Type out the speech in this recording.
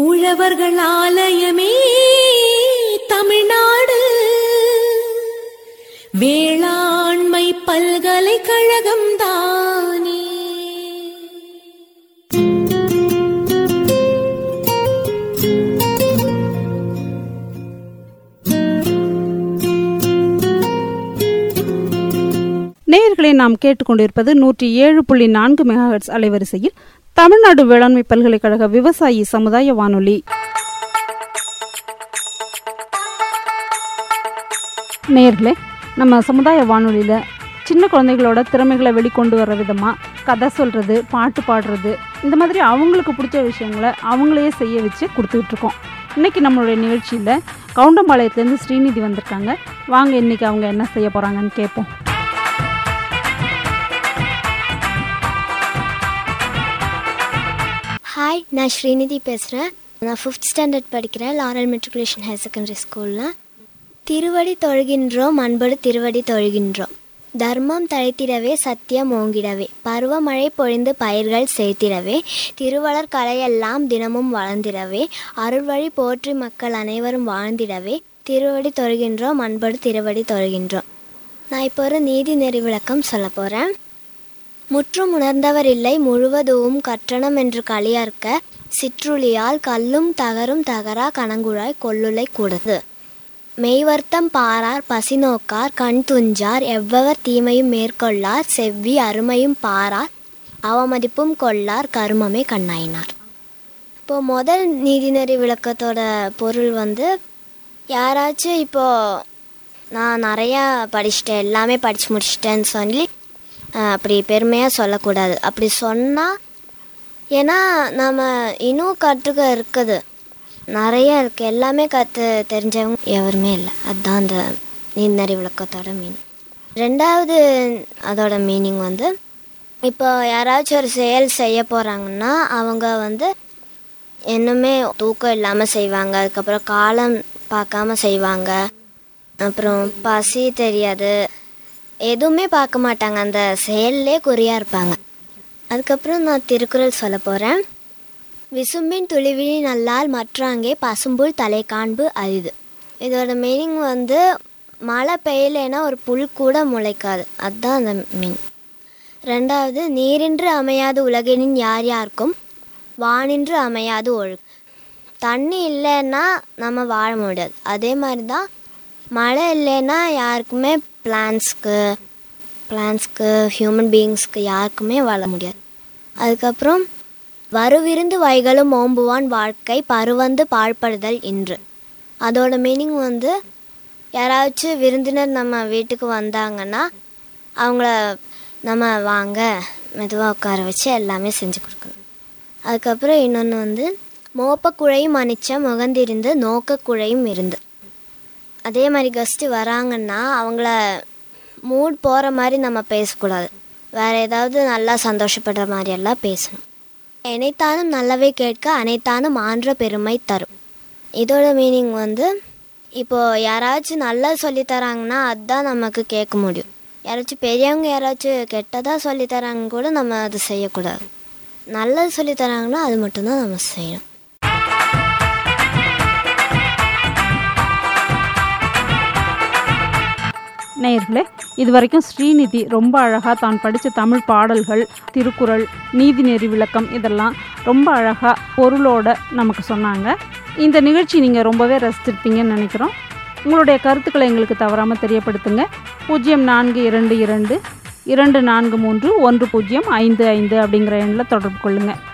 உழவர்கள் ஆலயமே தமிழ்நாடு வேளாண்மை பல்கலைக்கழகம் தானே நேயர்களை நாம் கேட்டுக்கொண்டிருப்பது நூற்றி ஏழு புள்ளி நான்கு மெகாஹெட்ஸ் அலைவரிசையில் தமிழ்நாடு வேளாண்மை பல்கலைக்கழக விவசாயி சமுதாய வானொலி நேயர்களே நம்ம சமுதாய வானொலியில் சின்ன குழந்தைகளோட திறமைகளை வெளிக்கொண்டு வர விதமாக கதை சொல்கிறது பாட்டு பாடுறது இந்த மாதிரி அவங்களுக்கு பிடிச்ச விஷயங்களை அவங்களே செய்ய வச்சு கொடுத்துக்கிட்டு இருக்கோம் இன்றைக்கி நம்மளுடைய நிகழ்ச்சியில் கவுண்டம்பாளையத்துலேருந்து ஸ்ரீநிதி வந்திருக்காங்க வாங்க இன்றைக்கி அவங்க என்ன செய்ய போகிறாங்கன்னு கேட்போம் ஹாய் நான் ஸ்ரீநிதி பேசுகிறேன் நான் ஃபிஃப்த் ஸ்டாண்டர்ட் படிக்கிறேன் லாரல் மெட்ரிகுலேஷன் ஹையர் செகண்டரி ஸ்கூலில் திருவடி தொழுகின்றோம் அன்படு திருவடி தொழுகின்றோம் தர்மம் தழைத்திடவே சத்தியம் ஓங்கிடவே பருவமழை பொழிந்து பயிர்கள் செழித்திடவே திருவளர் கலையெல்லாம் தினமும் வளர்ந்திடவே அருள்வழி போற்றி மக்கள் அனைவரும் வாழ்ந்திடவே திருவடி தொழுகின்றோம் அன்படு திருவடி தொழுகின்றோம் நான் இப்போ ஒரு நீதி நெறி விளக்கம் சொல்ல போகிறேன் முற்றும் உணர்ந்தவர் இல்லை முழுவதும் கற்றணம் என்று களியற்க சிற்றுளியால் கல்லும் தகரும் தகரா கணங்குழாய் கொல்லுலை கூடது மெய்வர்த்தம் பாரார் பசி நோக்கார் கண் துஞ்சார் எவ்வவர் தீமையும் மேற்கொள்ளார் செவ்வி அருமையும் பாரார் அவமதிப்பும் கொள்ளார் கருமமே கண்ணாயினார் இப்போ முதல் நீதிநெறி விளக்கத்தோட பொருள் வந்து யாராச்சும் இப்போ நான் நிறையா படிச்சிட்டேன் எல்லாமே படித்து முடிச்சிட்டேன்னு சொல்லி அஹ், அப்படி பெருமையாக சொல்லக்கூடாது அப்படி சொன்னால் ஏன்னா நம்ம இன்னும் கற்றுக்க இருக்குது நிறைய இருக்குது எல்லாமே கற்று தெரிஞ்சவங்க எவருமே இல்லை அதுதான் அந்த நீர்நறி விளக்கத்தோட மீனிங் ரெண்டாவது அதோட மீனிங் வந்து இப்போ யாராச்சும் ஒரு செயல் செய்ய போகிறாங்கன்னா அவங்க வந்து இன்னுமே தூக்கம் இல்லாமல் செய்வாங்க அதுக்கப்புறம் காலம் பார்க்காம செய்வாங்க அப்புறம் பசி தெரியாது எதுவுமே பார்க்க மாட்டாங்க அந்த செயல்லே குறியாக இருப்பாங்க அதுக்கப்புறம் நான் திருக்குறள் சொல்ல போகிறேன் விசும்பின் துளிவிழி நல்லால் மற்றாங்கே பசும்புல் தலை காண்பு அரிது இதோட மீனிங் வந்து மழை பெய்யலைன்னா ஒரு புல் கூட முளைக்காது அதுதான் அந்த மீன் ரெண்டாவது நீரின்று அமையாது உலகினின் யார் யாருக்கும் வானின்று அமையாது ஒழு தண்ணி இல்லைன்னா நம்ம வாழ முடியாது அதே மாதிரி தான் மழை இல்லைன்னா யாருக்குமே பிளான்ஸ்க்கு பிளான்ஸ்க்கு ஹியூமன் பீயிங்ஸ்க்கு யாருக்குமே வாழ முடியாது அதுக்கப்புறம் வருவிருந்து வைகளும் ஓம்புவான் வாழ்க்கை பருவந்து பாழ்படுதல் இன்று அதோட மீனிங் வந்து யாராச்சும் விருந்தினர் நம்ம வீட்டுக்கு வந்தாங்கன்னா அவங்கள நம்ம வாங்க மெதுவாக உட்கார வச்சு எல்லாமே செஞ்சு கொடுக்கணும் அதுக்கப்புறம் இன்னொன்று வந்து மோப்பக்குழையும் அணிச்ச முகந்திருந்து நோக்கக்குழையும் இருந்து அதே மாதிரி கெஸ்ட்டு வராங்கன்னா அவங்கள மூட் போகிற மாதிரி நம்ம பேசக்கூடாது வேறு ஏதாவது நல்லா சந்தோஷப்படுற மாதிரியெல்லாம் பேசணும் எனைத்தானும் நல்லவே கேட்க அனைத்தானும் ஆன்ற பெருமை தரும் இதோட மீனிங் வந்து இப்போது யாராச்சும் நல்லா சொல்லித் தராங்கன்னா அதுதான் நமக்கு கேட்க முடியும் யாராச்சும் பெரியவங்க யாராச்சும் கெட்டதாக சொல்லித் தராங்க கூட நம்ம அது செய்யக்கூடாது நல்லது சொல்லித் தராங்கன்னா அது மட்டும்தான் நம்ம செய்யணும் நேயர்களே இதுவரைக்கும் ஸ்ரீநிதி ரொம்ப அழகாக தான் படித்த தமிழ் பாடல்கள் திருக்குறள் நீதிநெறி விளக்கம் இதெல்லாம் ரொம்ப அழகாக பொருளோட நமக்கு சொன்னாங்க இந்த நிகழ்ச்சி நீங்கள் ரொம்பவே ரசிச்சிருப்பீங்கன்னு நினைக்கிறோம் உங்களுடைய கருத்துக்களை எங்களுக்கு தவறாமல் தெரியப்படுத்துங்க பூஜ்ஜியம் நான்கு இரண்டு இரண்டு இரண்டு நான்கு மூன்று ஒன்று பூஜ்ஜியம் ஐந்து ஐந்து அப்படிங்கிற எண்ணில் தொடர்பு கொள்ளுங்கள்